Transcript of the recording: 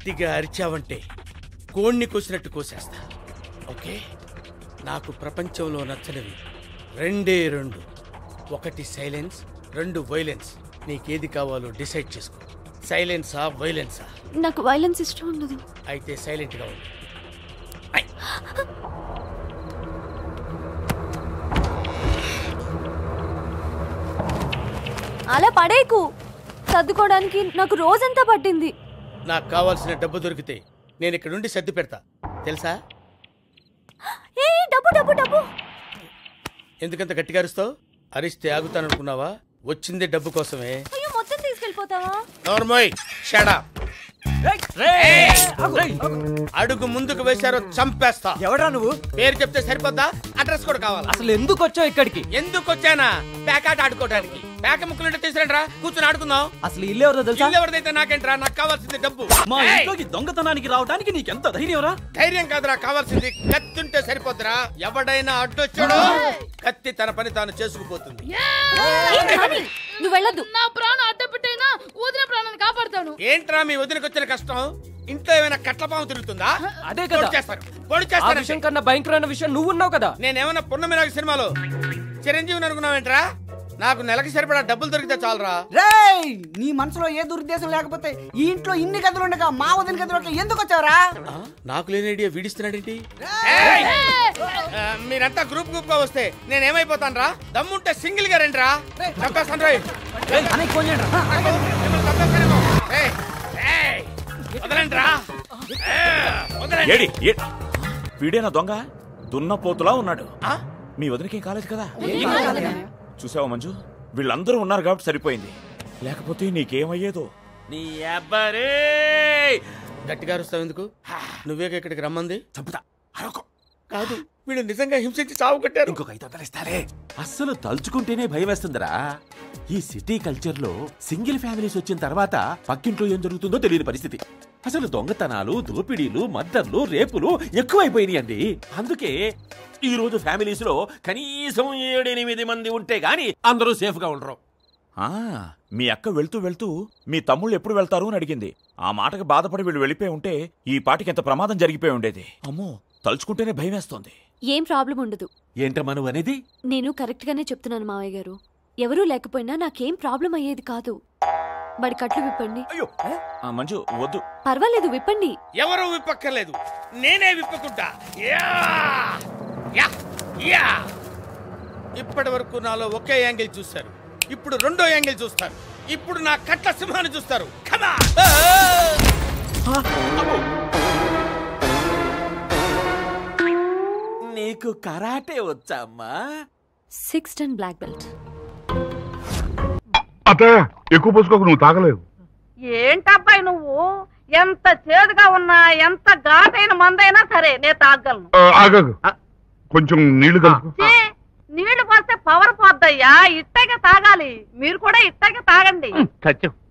గట్టిగా అరిచావంటే కోణ్ణి కోసినట్టు కోసేస్తా ఓకే నాకు ప్రపంచంలో నచ్చనివి రెండే రెండు ఒకటి సైలెన్స్ రెండు వైలెన్స్ నీకేది కావాలో డిసైడ్ చేసుకో సైలెన్సా వైలెన్సా నాకు వైలెన్స్ ఇష్టం ఉండదు అయితే సైలెంట్గా ఉండు అలా పడేకు సర్దుకోవడానికి నాకు రోజంతా పట్టింది నాకు కావాల్సిన డబ్బు దొరికితే నేను ఇక్కడ నుండి సర్ది పెడతా తెలుసా ఏ డబ్బు డబ్బు డబ్బు ఎందుకంత గట్టిగా అరుస్తావు అరిస్తే ఆగుతాననుకున్నావా వచ్చిందే డబ్బు కోసమే అయ్యో మొత్తం తీసుకెళ్ళిపోతావా నోర్మోయ్ షడా అడుగు ముందుకు వేశారో చంపేస్తా ఎవడా నువ్వు పేరు చెప్తే సరిపోద్దా అడ్రస్ కూడా కావాలా అసలు ఎందుకు వచ్చావు ఇక్కడికి ఎందుకు వచ్చానా పేకాట ఆడుకోవడానికి పేక ముక్కలుంటే తీసుకురండి కూర్చొని ఆడుకుందాం అసలు ఇల్లు ఎవరో తెలుసా ఇల్లు ఎవరిదైతే నాకేంట్రా నాకు కావాల్సింది డబ్బు మా ఏయ్! ఇంట్లోకి దొంగతనానికి రావడానికి నీకెంత ధైర్యంరా ధైర్యం కాదురా కావాల్సింది కత్తి ఉంటే సరిపోద్దురా ఎవడైనా అడ్డొచ్చాడో కత్తి తన పని తాను చేసుకుపోతుంది ఏ నాని, నువ్వు వెళ్ళొద్దు నా ప్రాణం అడ్డపెట్టైనా వదిన ప్రాణాన్ని కాపాడుతాను ఏంట్రా మీ వదినకి వచ్చిన కష్టం ఇంట్లో ఏమైనా కట్లపాము తిరుగుతుందా అదే కదా. పొడి చేస్తారు పొడి ఆ చేస్తారు విషయం కన్నా భయంకరమైన విషయం నువ్వు ఉన్నావు కదా నేనేమన్నా పున్నమిరాజు సినిమాలో చిరంజీవిని అనుకున్నావేంట్రా నాకు నెలకి సరిపడా డబ్బులు దొరికితే చాలరా రేయ్ నీ మనసులో ఏ దురుద్దేశం లేకపోతే ఈ ఇంట్లో ఇన్ని గదులు ఉండగా మా వదిన గదిలోకి ఎందుకు వచ్చావురా ఆ, నాకు లేని ఐడియా వీడిస్తున్నాడేంటి ఏయ్! ఆ, మీరంతా గ్రూప్ గ్రూప్ గా వస్తే నేనేమైపోతాను రా దమ్ముంటే సింగిల్ గా రండి రా చంపేస్తాను రోయ్. అని ఫోన్ చేయండి రా. మిమ్మల్ని చంపేస్తానేమో. ఏయ్! ఏయ్! వదలండి రా ఏయ్! వదలండి. ఏడి ఏ- వీడేనా దొంగ దున్నపోతులా ఉన్నాడు ఆ? మీ వదినకేం కాలేదు కదా చూసావా మంజు వీళ్ళందరూ ఉన్నారు కాబట్టి సరిపోయింది లేకపోతే నీకేమయ్యేదో నీ అబ్బరే గట్టిగా అరుస్తావు ఎందుకు నువ్వే ఇక్కడికి రమ్మంది చంపుతా అరవకు. కాదు వీళ్ళు నిజంగా హింసించి చావు కట్టారు ఇంకొక ఐదు వందలు ఇస్తారే అస్సలు తలుచుకుంటేనే భయం వేస్తుందిరా ఈ సిటీ కల్చర్ లో సింగిల్ ఫ్యామిలీస్ వచ్చిన తర్వాత పక్కింట్లో ఏం జరుగుతుందో తెలియని పరిస్థితి అసలు దొంగతనాలు దోపిడీలు మద్దర్లు రేపులు ఎక్కువైపోయినాయండి అందుకే ఈ రోజు ఫ్యామిలీస్ లో కనీసం ఏడెనిమిది మంది ఉంటే గాని అందరూ సేఫ్ గా ఉండరు ఆ, మీ అక్క వెళ్తూ వెళ్తూ మీ తమ్ముళ్ళు ఎప్పుడు వెళ్తారు అని అడిగింది ఆ మాటకు బాధపడి వీళ్ళు వెళ్ళిపోయి ఉంటే ఈ పాటికి ఎంత ప్రమాదం జరిగిపోయి ఉండేది అమ్మో తలుచుకుంటేనే భయం వేస్తోంది ఏం ప్రాబ్లం ఉండదు ఏంటమ్మా నువ్వు అనేది నేను కరెక్ట్ గానే చెప్తున్నాను మావయ్య గారు ఎవరూ లేకపోయినా నాకేం ప్రాబ్లం అయ్యేది కాదు బడి కట్లు విప్పండి అయ్యో ఆ, మంజు వద్దు పర్వాలేదు విప్పండి ఎవరు విప్పక్కర్లేదు నేనే విప్పుకుంటా యా! యా! యా! ఇప్పటి వరకు నాలో ఒకే యాంగిల్ చూశారు ఇప్పుడు రెండో యాంగిల్ చూస్తారు ఇప్పుడు నా కట్ల సింహాన్ని చూస్తారు కమా నీకు కరాటే వచ్చామ్మా సిక్స్ టన్ బ్లాక్ బెల్ట్ అత్తయ్య ఎక్కువ పోసుకోకు నువ్వు తాగలేవు ఏంటబ్బాయి నువ్వు ఎంత చేదుగా ఉన్నా ఎంత ఘాటైన మందైనా సరే నేను తాగలను ఆ, ఆగకు కొంచెం నీళ్లు కలుపు ఛీ, నీళ్లు పోస్తే పవర్ పోద్దయ్యా ఇట్టగే తాగాలి మీరు కూడా ఇట్టగే తాగండి చచ్చావు